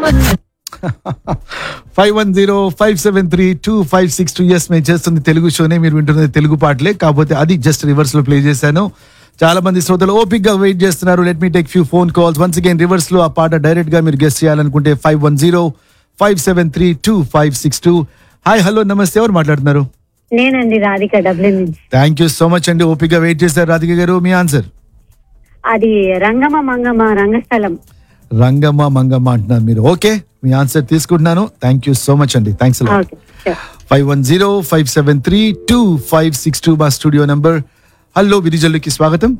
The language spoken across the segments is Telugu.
Five one zero five seven three two five six two years మేము చేస్తుంది తెలుగు షోనే మీరు వింటున్నది తెలుగు పాటలే కాకపోతే అది జస్ట్ రివర్స్ లో ప్లే చేశాను చాలా మంది శ్రోతలు ఓపిక్ గా వెయిట్ చేస్తున్నారు let me take few phone calls once again reverse లో ఆ పాట డైరెక్ట్ గా మీరు గెస్ట్ చేయాలనుకుంటే five one zero five seven three two five six two hi hello నమస్తే ఎవరు మాట్లాడుతున్నారు నేనండి రాధిక డబ్లిన్ నుంచి థ్యాంక్ యూ సో మచ్ అండి ఓపిక్ గా వెయిట్ చేశారు రాధిక గారు మీ ఆన్సర్ అది రంగమ మంగమ రంగస్థలం రంగమ్మ మంగమ్మ అంటున్నారు మీరు ఓకే మీ ఆన్సర్ తీసుకుంటున్నాను థ్యాంక్ యూ సో మచ్ అండి thanks okay sure. Five one zero five seven three two five six two మా స్టూడియో నంబర్ హలో విరిజల్లుకి స్వాగతం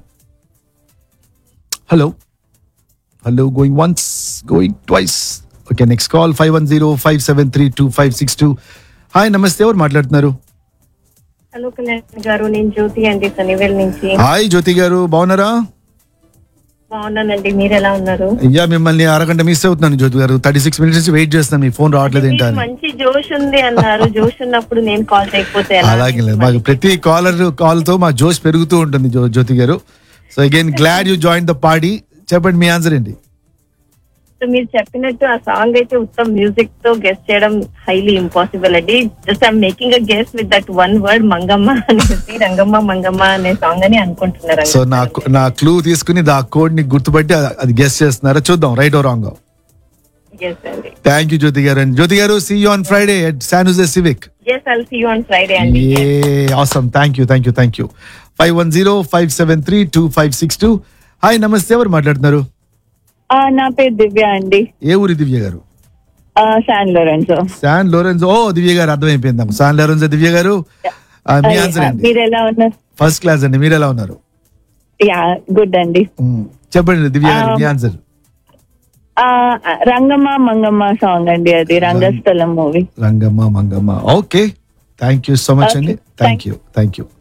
hello hello going once going twice okay next call five one zero five seven three two five six two hi నమస్తే ఎవరు మాట్లాడుతున్నారు హలో కళ్యాణ్ గారు నేను జ్యోతి అండి సనివేల్ నుంచి హాయ్ జ్యోతి గారు బాగున్నారా బాగున్నానండి మీరు ఎలా ఉన్నారు అయ్యా మిమ్మల్ని అరగంట మిస్ అవుతున్నాను జ్యోతి గారు థర్టీ సిక్స్ మినిట్స్ నుంచి వెయిట్ చేస్తున్నాను మీ ఫోన్ రావట్లేదు మీకు ఏంటని మంచి జోష్ ఉంది అన్నారు జోష్ ఉన్నప్పుడు నేను కాల్ చేయకపోతే ఎలా? అలాగే లేదు మాకు ప్రతి కాలర్ కాల్ తో మా జోష్ పెరుగుతూ ఉంటుంది జ్యో- జ్యోతి గారు so again glad you join the party చెప్పండి మీ ఆన్సర్ ఏంటి సో మీరు చెప్పినట్టు ఆ సాంగ్ అయితే ఉత్తమ్ మ్యూజిక్ తో గెస్ట్ చేయడం హైలీ ఇంపాసిబుల్ అండి just I'm making a guess with that one word Mangamma అనేసి రంగమ్మ మంగమ్మ అనే సాంగ్ అని అనుకుంటున్నారు సో నా నా క్లూ తీసుకుని ఆ కోడ్ ని గుర్తుపట్టి అది- అది గెస్ట్ చేస్తున్నారా చూద్దాం రైట్ ఓ రాంగ్ ఎస్ అండి థ్యాంక్ యూ జ్యోతి గారు అండ్ జ్యోతి గారు see you on Friday at San Jose civic yes I'll see you on Friday అండి ఏ అవసరం thank you thank you thank you five one zero five seven three two five six two hi నమస్తే ఎవరు మాట్లాడుతున్నారు నా పేరు దివ్య అండి ఏ ఊరి దివ్య గారు శాన్ లోరెన్సో శాన్ లోరెన్స్ ఓ దివ్య గారు అర్థమైపోయింది నాకు. శాన్ లోరెన్స్ దివ్య గారు ఆ, మీ ఆన్సర్ ఏంటి మీరు ఎలా ఉన్నారు ఫస్ట్ క్లాస్ అండి మీరు ఎలా ఉన్నారు యా గుడ్ అండి మ్మ్. చెప్పండి దివ్య గారు మీ ఆన్సర్ ఆ, రంగమ్మ మంగమ్మ సాంగ్ అండి అది Rangasthalam movie Rangamma Mangamma okay thank you so much అండి Okay, thank you thank you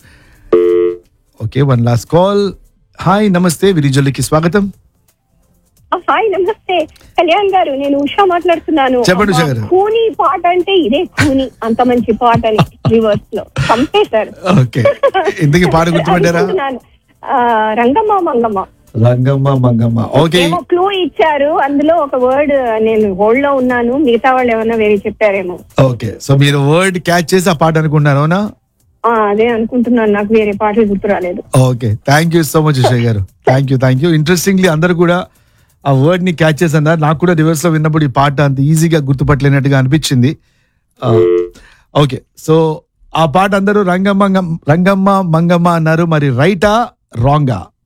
okay one last call hi నమస్తే విరిజల్లికి స్వాగతం హాయ్ నమస్తే కళ్యాణ్ గారు నేను ఉషా మాట్లాడుతున్నాను చెప్పండి ఉషా అబ్బా, గారు. కూని పాట అంటే ఇదే కూని అంత మంచి పాట అని రివర్స్ లో చంపేశారు ఓకే ఇంతకీ పాట గుర్తుపట్టారా అనుకుంటున్నాను. ఆ, రంగమ్మ మంగమ్మ రంగమ్మ మంగమ్మ ఓకే ఏమో క్లూ ఇచ్చారు అందులో ఒక వర్డ్ నేను హోల్డ్ లో ఉన్నాను మిగతా వాళ్ళు ఏమన్నా వేరే చెప్పారేమో ఓకే సో మీరు వర్డ్ క్యాచ్ చేసి ఆ పాట అనుకున్నారు అవునా ఆ, అదే అనుకుంటున్నాను నాకు వేరే పాటలు గుర్తు రాలేదు okay thank you so much Usha గారు thank you thank you interestingly అందరు కూడా ఆ వర్డ్ ని క్యాచ్ చేసి అన్నారు నాకు కూడా రివర్స్ లో విన్నప్పుడు ఈ పాట అంత ఈజీగా గుర్తుపట్టలేనట్టుగా అనిపించింది ఓకే సో ఆ పాట అందరూ రంగమ్మ రంగమ్మ మంగమ్మ అన్నారు మరి రైటా రాంగా